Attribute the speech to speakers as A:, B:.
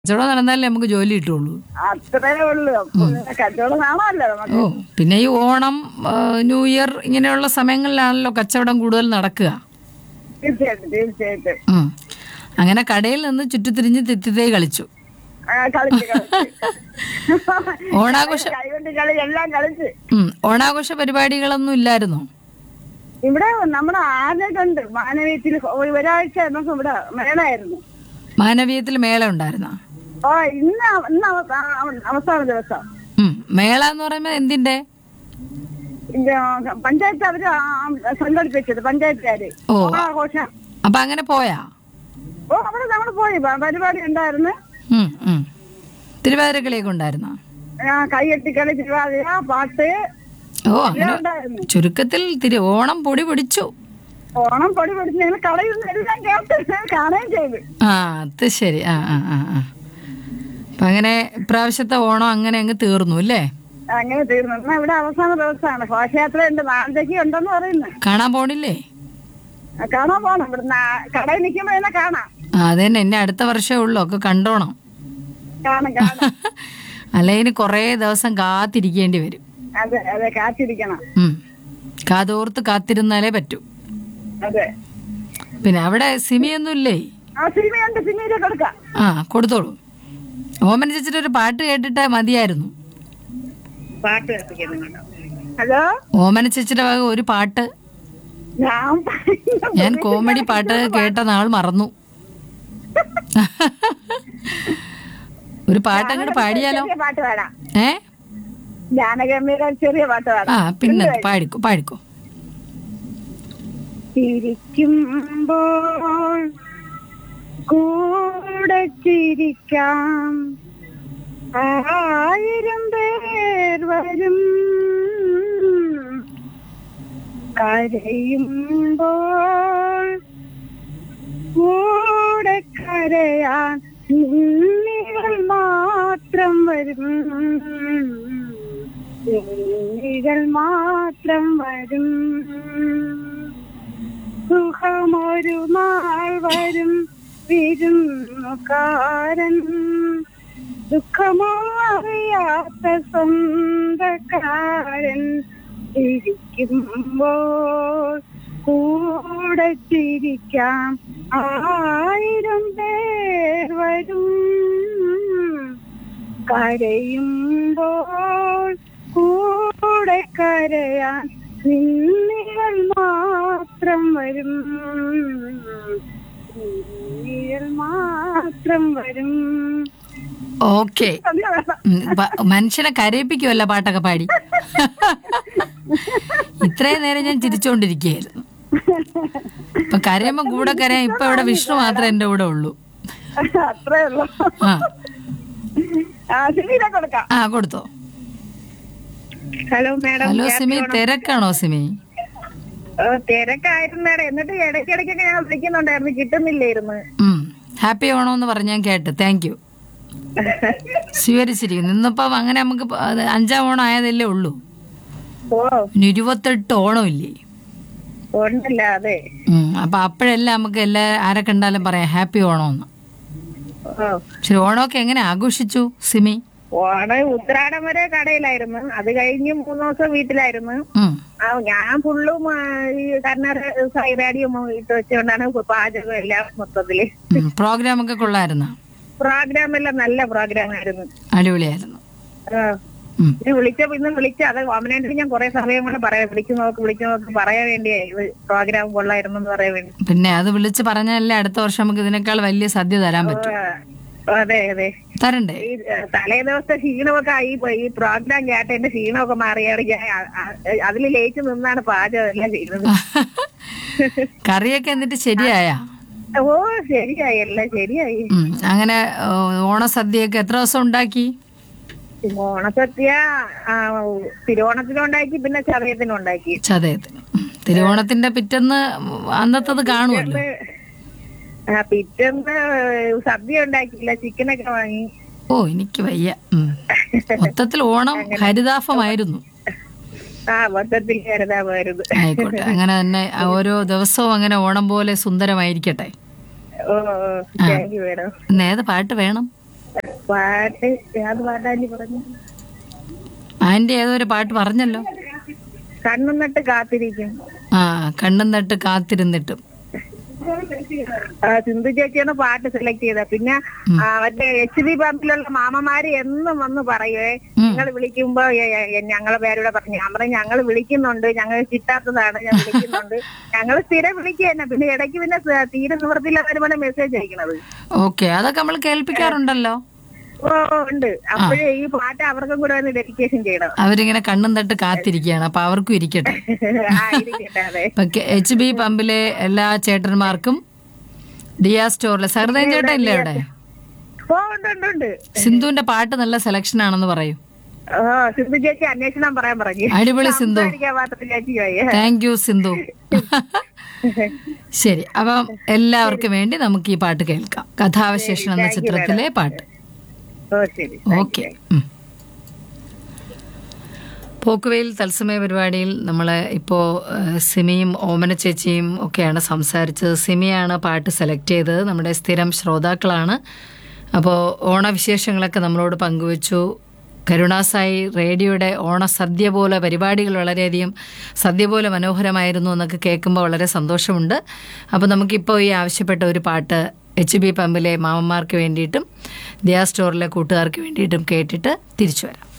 A: കച്ചവടം നടന്നാലേ നമുക്ക് ജോലി കിട്ടുള്ളൂ
B: അത്രേ ഉള്ളൂ പിന്നെ കച്ചവടം കാണാമല്ലോ നമുക്ക്
A: ഓ പിന്നെ ഈ ഓണം ആ, ന്യൂ ഇയർ ഇങ്ങനെയുള്ള സമയങ്ങളിലാണല്ലോ കച്ചവടം കൂടുതൽ നടക്കുക
B: തീർച്ചയായിട്ടും തീർച്ചയായിട്ടും
A: ഉം. അങ്ങനെ കടയിൽ നിന്ന് ചുറ്റിത്തിരിഞ്ഞ് തെറ്റിത്തേ കളിച്ചു
B: ആ, കളിച്ച് കളിച്ച്
A: ഓണാഘോഷ
B: കൈകൊണ്ട് കളി എല്ലാം കളിച്ച്
A: ഉം. ഓണാഘോഷ പരിപാടികളൊന്നും ഇല്ലായിരുന്നോ
B: ഇവിടെ നമ്മുടെ ആനകളുണ്ട് മാനവീയത്തിൽ ഒരു- ഒരാഴ്ച നമുക്ക് ഇവിടെ മേളായിരുന്നു
A: മാനവീയത്തിൽ മേള ഉണ്ടായിരുന്നോ
B: ഓ ഇന്ന് അവ- ഇന്ന് അവ- ആ- അവസാന ദിവസം
A: ഉം. മേള എന്ന് പറയുമ്പോൾ എന്തിന്റെ
B: ഇത് പഞ്ചായത്ത് അവര് ആ- ആ സംഘടിപ്പിച്ചത് പഞ്ചായത്തുകാര്
A: ഓ.
B: ആഘോഷം
A: അപ്പൊ അങ്ങനെ പോയാ
B: ഓ അവിടെ നമ്മൾ പോയി പ- പരിപാടി ഉണ്ടായിരുന്നു
A: ഉം, ഉം. തിരുവാതിരക്കളിയൊക്കെ ഉണ്ടായിരുന്നോ
B: ആ, കൈയെട്ടിക്കളി തിരുവാതിര പാട്ട്
A: ഓ
B: എല്ലാം
A: അങ്ങനെ
B: ഉണ്ടായിരുന്നു
A: ചുരുക്കത്തിൽ തിരു ഓണം പൊടി പൊടിച്ചു
B: ഓണം പൊടി പിടിച്ച് ഞങ്ങൾ കളയിൽ നിന്ന് എല്ലാം കേട്ട് കാണുകയും ചെയ്തു
A: ആ അത് ശരി ആ ആ ആ ആ അപ്പൊ അങ്ങനെ ഇപ്രാവശ്യത്തെ ഓണം അങ്ങനെ അങ്ങ് തീർന്നു അല്ലേ
B: അങ്ങനെ തീർന്നു എന്നാ ഇവിടെ അവസാന ദിവസമാണ് ഘോഷയാത്ര ഉണ്ട് നാളത്തേക്ക് ഉണ്ടെന്ന് പറയുന്നു
A: കാണാൻ പോണില്ലേ
B: ആ, കാണാൻ പോണം ഇവിടെ കടയിൽ നിൽക്കുമ്പോ തന്നെ കാണാം
A: ആ അതന്നെ എന്നെ അടുത്ത വർഷമേ ഉള്ളൂ ഒക്കെ കണ്ടോണം
B: കാണാം കാണാം
A: അല്ലെ ഇനി കുറേ ദിവസം കാത്തിരിക്കേണ്ടി വരും
B: അതെ അതെ കാത്തിരിക്കണം
A: ഉം. കാതോർത്ത് കാത്തിരുന്നാലേ പറ്റൂ
B: അതെ
A: പിന്നെ അവിടെ സിമിയൊന്നും ഇല്ലേ
B: ആ സിനിമയുണ്ട് സിനിമയിലെ കൊടുക്കാം
A: ആ കൊടുത്തോളൂ ഓമന ചേച്ചിയുടെ ഒരു പാട്ട് കേട്ടിട്ട് മതിയായിരുന്നു
B: പാട്ട് കേൾപ്പിക്കുന്നുണ്ടോ ഹലോ
A: ഓമന ചേച്ചിയുടെ വക ഒരു പാട്ട്
B: ഞാൻ
A: ഞാൻ കോമഡി പാട്ട് കേട്ട നാൾ മറന്നു ഒരു പാട്ട് അങ്ങോട്ട് പാടിയാലോ
B: ചെറിയ പാട്ട് പാടാം
A: ഏ
B: ജാനകമ്മയുടെ ചെറിയ പാട്ട്
A: ആ
B: പാടാം
A: പിന്നെ പാടിക്കോ പാടിക്കോ
B: ചിരിക്കുമ്പോൾ കൂടെ ചിരിക്കാം ആയിരം പേർ വരും കരയുമ്പോൾ കൂടെ കരയാൻ നിങ്ങൾ മാത്രം വരും നിങ്ങൾ മാത്രം വരും സുഖമൊരു നാൾ വരും വിരുന്നുകാരൻ ദുഃഖമോ അറിയാത്ത സ്വന്തക്കാരൻ ഇരിക്കുമ്പോൾ കൂടെ ചിരിക്കാം ആയിരം പേർ വരും കരയുമ്പോൾ കൂടെ കരയാൻ നിന്നികൾ മാത്രം വരും നിന്നികൾ മാത്രം വരും
A: ഓക്കെ മനുഷ്യനെ കരയിപ്പിക്കുമല്ല പാട്ടൊക്കെ പാടി ഇത്രയും നേരം ഞാൻ ചിരിച്ചോണ്ടിരിക്കുകയായിരുന്നു ഇപ്പൊ കരയുമ്പോ കൂടെ കരയാൻ ഇപ്പൊ ഇവിടെ വിഷ്ണു മാത്രമേ എന്റെ കൂടെ ഉള്ളൂ
B: അത്രേ ഉള്ളൂ
A: ആ
B: ആ സിമിയിലെ കൊടുക്കാം
A: ആ കൊടുത്തോ
B: ഹലോ മാഡം
A: ഹലോ സിമി തിരക്കാണോ സിമി
B: തിരക്കായിരുന്നു മാഡം എന്നിട്ട് ഇടയ്ക്കിടയ്ക്കൊക്കെ ഞാൻ വിളിക്കുന്നുണ്ടായിരുന്നു കിട്ടുന്നില്ലായിരുന്നു
A: ഉം ഹാപ്പി ഓണം എന്ന് പറഞ്ഞ് ഞാൻ കേട്ട് താങ്ക് യു സ്വീകരിച്ചിരിക്കുന്നു ഇന്നിപ്പം അങ്ങനെ നമുക്ക് പ- അത് അഞ്ചാം ഓണം ആയതല്ലേ ഉള്ളൂ
B: ഓ
A: ഇനി ഇരുപത്തെട്ട് ഓണം ഇല്ലേ
B: ഉണ്ടല്ല അതെ
A: ഉം, അപ്പൊ അപ്പോഴെല്ലാം നമുക്ക് എല്ലാ ആരെ കണ്ടാലും പറയാം ഹാപ്പി ഓണം എന്ന്
B: ഓ
A: ശരി ഓണമൊക്കെ എങ്ങനെ ആഘോഷിച്ചു സിമി
B: ഓണം ഉത്രാടം വരെ കടയിലായിരുന്നു അത് കഴിഞ്ഞ് മൂന്ന് ദിവസം വീട്ടിലായിരുന്നു
A: ഉം,
B: ആ ഞാൻ ഫുള്ളും ആ, ഈ കർണാടക സൈറാഡിയും ഇട്ട് വെച്ചുകൊണ്ടാണ് പാചകം എല്ലാം മൊത്തത്തില്
A: ഉം, പ്രോഗ്രാം ഒക്കെ കൊള്ളായിരുന്നു
B: പ്രോഗ്രാം എല്ലാം നല്ല പ്രോഗ്രാം ആയിരുന്നു
A: അടിപൊളിയായിരുന്നു
B: ആ.
A: ഉം,
B: ഇത് വിളിച്ചപ്പോ ഇന്ന് വിളിച്ച അത് കോമനന്റ് ഞാൻ കുറെ സമയം കൊണ്ട് പറയാം വിളിച്ചു നോക്ക് വിളിച്ചു നോക്ക് പറയാൻ വേണ്ടിയാ ഇത് പ്രോഗ്രാം കൊള്ളായിരുന്നു എന്ന് പറയാൻ വേണ്ടി
A: പിന്നെ അത് വിളിച്ച് പറഞ്ഞാലേ അടുത്ത വർഷം നമുക്ക് ഇതിനേക്കാൾ വലിയ സദ്യ തരാൻ പറ്റും
B: ആ, അതെ അതെ
A: തരണ്ടേ
B: ഈ ഏഹ്, തലേ ദിവസത്തെ ക്ഷീണമൊക്കെ ആയി പോയി ഈ പ്രോഗ്രാം കേട്ട് എന്റെ ക്ഷീണമൊക്കെ മാറിയാണ് ഞാൻ അതിൽ ലയിച്ചു നിന്നാണ് പാചകം എല്ലാം ചെയ്യുന്നത്
A: കറിയൊക്കെ എന്നിട്ട് ശരിയായാ
B: ഓ ശരിയായി എല്ലാം ശരിയായി
A: ഉം, അങ്ങനെ ഓ, ഓണസദ്യയൊക്കെ എത്ര ദിവസം ഉണ്ടാക്കി
B: ഓണസദ്യ ആ, തിരുവോണത്തിനുണ്ടാക്കി പിന്നെ ചതയത്തിനുണ്ടാക്കി
A: ചതയത്തിന് ഉം, തിരുവോണത്തിന്റെ പിറ്റന്ന് അന്നത്തത് കാണുമല്ലോ
B: ആ പിറ്റന്ന് സദ്യ ഉണ്ടാക്കിയില്ല ചിക്കനൊക്കെ വാങ്ങി
A: ഓ എനിക്ക് വയ്യ ഉം. മൊത്തത്തിൽ ഓണം ഹരിതാഭമായിരുന്നു
B: ആ മൊത്തത്തിൽ കരുതാമായിരുന്നു
A: ആയിക്കോട്ടെ അങ്ങനെ തന്നെ ഓരോ ദിവസവും അങ്ങനെ ഓണം പോലെ സുന്ദരമായിരിക്കട്ടെ
B: ഓ താങ്ക് യു മേഡം
A: ഇന്ന് ഏത് പാട്ട് വേണം
B: പാട്ട് ഏത് പാട്ടാണ്ടി പറഞ്ഞു
A: ആന്റി ഏതോ ഒരു പാട്ട് പറഞ്ഞല്ലോ
B: കണ്ണും നട്ട് കാത്തിരിക്കും
A: ആ കണ്ണും നട്ട് കാത്തിരുന്നിട്ടും
B: ആ, സിന്ധു ചേച്ചിയാണ് പാട്ട് സെലക്ട് ചെയ്തത് പിന്നെ ആ, മറ്റേ എച്ച് ഡി പമ്പിലുള്ള മാമമാര് എന്നും വന്ന് പറയുവേ നിങ്ങൾ വിളിക്കുമ്പോ എ- എ- ഞങ്ങളെ പേരൂടെ പറഞ്ഞു ഞാൻ പറഞ്ഞു ഞങ്ങൾ വിളിക്കുന്നുണ്ട് ഞങ്ങൾ കിട്ടാത്തതാണ് ഞാൻ വിളിക്കുന്നുണ്ട് ഞങ്ങൾ സ്ഥിരം വിളിക്കുക തന്നെ പിന്നെ ഇടയ്ക്ക് പിന്നെ സ- തീരെ നിവൃത്തിയില്ല വരുമ്പോൾ മെസ്സേജ് അയക്കണത്
A: ഓക്കെ അതൊക്കെ നമ്മൾ കേൾപ്പിക്കാറുണ്ടല്ലോ
B: ഓ ഉണ്ട് അപ്പോഴേ ഈ പാട്ട് അവർക്കും കൂടെ ഒന്ന് ഡെഡിക്കേഷൻ ചെയ്യണം
A: അവരിങ്ങനെ കണ്ണും തട്ട് കാത്തിരിക്കുകയാണ് അപ്പൊ അവർക്കും ഇരിക്കട്ടെ
B: ആയിരിക്കട്ടെ അതെ
A: ഇപ്പൊ എച്ച് ബി പമ്പിലെ എല്ലാ ചേട്ടന്മാർക്കും ദിയ സ്റ്റോറിലെ സഹൃദയൻ ചേട്ടൻ ഇല്ലേ അവിടെ
B: ഓ ഉണ്ട് ഉണ്ട് ഉണ്ട്
A: സിന്ധുവിന്റെ പാട്ട് നല്ല സെലക്ഷൻ ആണെന്ന് പറയൂ
B: ഓ സിന്ധു ചേച്ചി അന്വേഷണം പറയാൻ പറഞ്ഞു
A: അടിപൊളി സിന്ധു
B: സംസാരിക്കാൻ മാത്രം ചേച്ചി പോയി
A: താങ്ക് യു സിന്ധു ശരി അപ്പം എല്ലാവർക്കും വേണ്ടി നമുക്ക് ഈ പാട്ട് കേൾക്കാം കഥാവിശേഷം എന്ന ചിത്രത്തിലെ പാട്ട്
B: ഓ ശരി
A: ഓക്കെ പോക്കുവെയിൽ തത്സമയ പരിപാടിയിൽ നമ്മൾ ഇപ്പോൾ സിമിയും ഓമന ചേച്ചിയും ഒക്കെയാണ് സംസാരിച്ചത് സിമിയാണ് പാട്ട് സെലക്ട് ചെയ്തത് നമ്മുടെ സ്ഥിരം ശ്രോതാക്കളാണ് അപ്പോൾ ഓണവിശേഷങ്ങളൊക്കെ നമ്മളോട് പങ്കുവച്ചു കരുണാസായി റേഡിയോയുടെ ഓണസദ്യ പോലെ പരിപാടികൾ വളരെയധികം സദ്യ പോലെ മനോഹരമായിരുന്നു എന്നൊക്കെ കേൾക്കുമ്പോൾ വളരെ സന്തോഷമുണ്ട് അപ്പോൾ നമുക്കിപ്പോൾ ഈ ആവശ്യപ്പെട്ട ഒരു പാട്ട് എച്ച് ബി പമ്പിലെ മാമന്മാർക്ക് വേണ്ടിയിട്ടും ദിയാ സ്റ്റോറിലെ കൂട്ടുകാർക്ക് വേണ്ടിയിട്ടും കേട്ടിട്ട് തിരിച്ചു വരാം